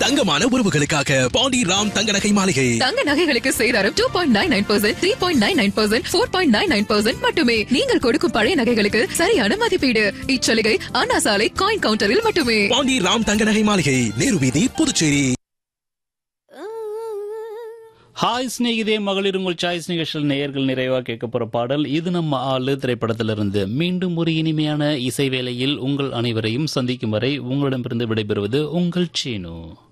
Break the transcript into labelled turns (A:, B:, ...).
A: தங்கமான உறவுகளுக்காக பாண்டி ராம் தங்க நகை மாளிகை
B: தங்க நகைகளுக்கு சேதாரம் two point nine nine percent three point nine nine percent four point nine nine percent மட்டுமே நீங்கள் கொடுக்கும் பழைய நகைகளுக்கு சரியான மதிப்பீடு இச்சலுகை அண்ணா சாலை காயின் கவுண்டரில் மட்டுமே
A: பாண்டி ராம் தங்க நகை மாளிகை நேரு வீதி புதுச்சேரி
C: ஹாய் ஸ்நேகிதே மகளிர் உங்கள் சாய்ஸ் நிகழ்ச்சியில் நேயர்கள் நிறைவா கேட்க போற பாடல் இது நம்ம ஆளு திரைப்படத்திலிருந்து மீண்டும் ஒரு இனிமையான இசை வேளையில் உங்கள் அனைவரையும் சந்திக்கும் வரை உங்களிடமிருந்து விடைபெறுவது உங்கள் சீனு